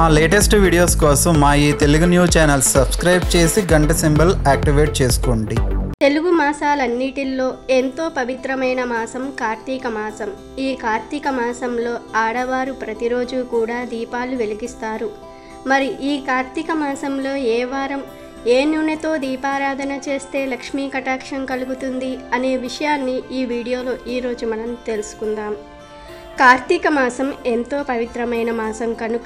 మా latest videos కోసం మా ఈ తెలుగు న్యూస్ ఛానల్ సబ్స్క్రైబ్ చేసి గంట సింబల్ యాక్టివేట్ చేసుకోండి తెలుగు మాసాలన్నిటిల్లో ఎంతో పవిత్రమైన మాసం కార్తీక మాసం ఈ కార్తీక మాసంలో ఆడవారు ప్రతిరోజు కూడా దీపాలు వెలిగిస్తారు మరి ఈ కార్తీక మాసంలో ఏ వారం ఏ నూనెతో దీపారాధన చేస్తే లక్ష్మీ కటాక్షం కలుగుతుంది అనే విషయాన్ని ఈ వీడియోలో ఈరోజు మనం తెలుసుకుందాం కార్తీక మాసం ఎంతో పవిత్రమైన మాసం కనుక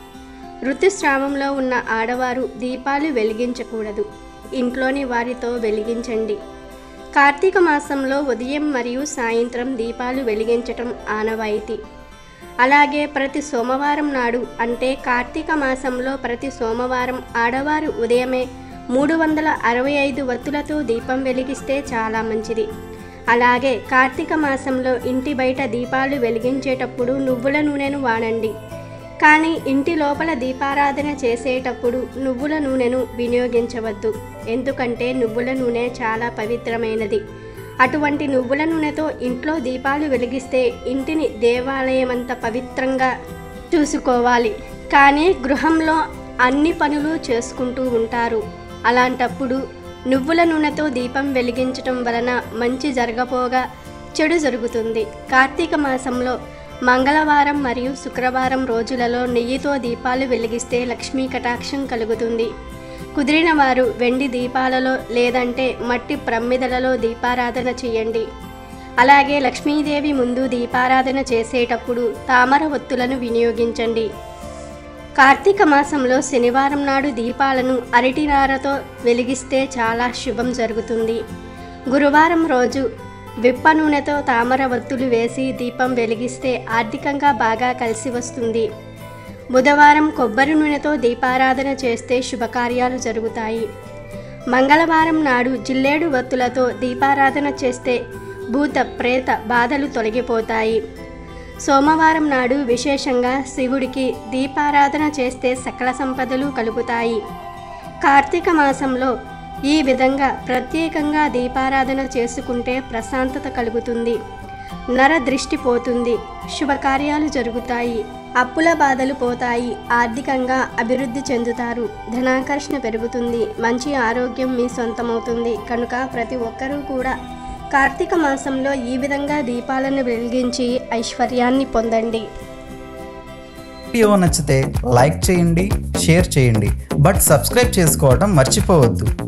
ఋతుస్రావంలో ఉన్న ఆడవారు దీపాలు వెలిగించకూడదు ఇంట్లోని వారితో వెలిగించండి కార్తీక మాసంలో ఉదయం మరియు సాయంత్రం దీపాలు వెలిగించటం ఆనవాయితీ అలాగే ప్రతి సోమవారం నాడు అంటే కార్తీక మాసంలో ప్రతి సోమవారం ఆడవారు ఉదయమే మూడు వందల అరవై ఐదు వత్తులతో దీపం వెలిగిస్తే చాలా మంచిది అలాగే కార్తీక మాసంలో ఇంటి బయట దీపాలు వెలిగించేటప్పుడు నువ్వుల నూనెను వాడండి కానీ ఇంటి లోపల దీపారాధన చేసేటప్పుడు నువ్వుల నూనెను వినియోగించవద్దు ఎందుకంటే నువ్వుల నూనె చాలా పవిత్రమైనది అటువంటి నువ్వుల నూనెతో ఇంట్లో దీపాలు వెలిగిస్తే ఇంటిని దేవాలయమంత పవిత్రంగా చూసుకోవాలి కానీ గృహంలో అన్ని పనులు చేసుకుంటూ ఉంటారు అలాంటప్పుడు నువ్వుల నూనెతో దీపం వెలిగించటం వలన మంచి జరగపోగా చెడు జరుగుతుంది కార్తీక మాసంలో మంగళవారం మరియు శుక్రవారం రోజులలో నెయ్యితో దీపాలు వెలిగిస్తే లక్ష్మీ కటాక్షం కలుగుతుంది కుదిరిన వారు వెండి దీపాలలో లేదంటే మట్టి ప్రమ్మిదలలో దీపారాధన చేయండి అలాగే లక్ష్మీదేవి ముందు దీపారాధన చేసేటప్పుడు తామర ఒత్తులను వినియోగించండి కార్తీక మాసంలో శనివారం నాడు దీపాలను అరటినారతో వెలిగిస్తే చాలా శుభం జరుగుతుంది గురువారం రోజు విప్ప నూనెతో తామర ఒత్తులు వేసి దీపం వెలిగిస్తే ఆర్థికంగా బాగా కలిసి వస్తుంది బుధవారం కొబ్బరి నూనెతో దీపారాధన చేస్తే శుభకార్యాలు జరుగుతాయి మంగళవారం నాడు జిల్లేడు వత్తులతో దీపారాధన చేస్తే భూత ప్రేత బాధలు తొలగిపోతాయి సోమవారం నాడు విశేషంగా శివుడికి దీపారాధన చేస్తే సకల సంపదలు కలుగుతాయి కార్తీక మాసంలో ఈ విధంగా ప్రత్యేకంగా దీపారాధన చేసుకుంటే ప్రశాంతత కలుగుతుంది నర దృష్టి పోతుంది శుభకార్యాలు జరుగుతాయి అప్పుల బాధలు పోతాయి ఆర్థికంగా అభివృద్ధి చెందుతారు ధనాకర్షణ పెరుగుతుంది మంచి ఆరోగ్యం మీ సొంతమవుతుంది కనుక ప్రతి ఒక్కరూ కూడా కార్తీక మాసంలో ఈ విధంగా దీపాలను వెలిగించి ఐశ్వర్యాన్ని పొందండి వీడియో నచ్చితే లైక్ చేయండి షేర్ చేయండి బట్ సబ్స్క్రైబ్ చేసుకోవడం మర్చిపోవద్దు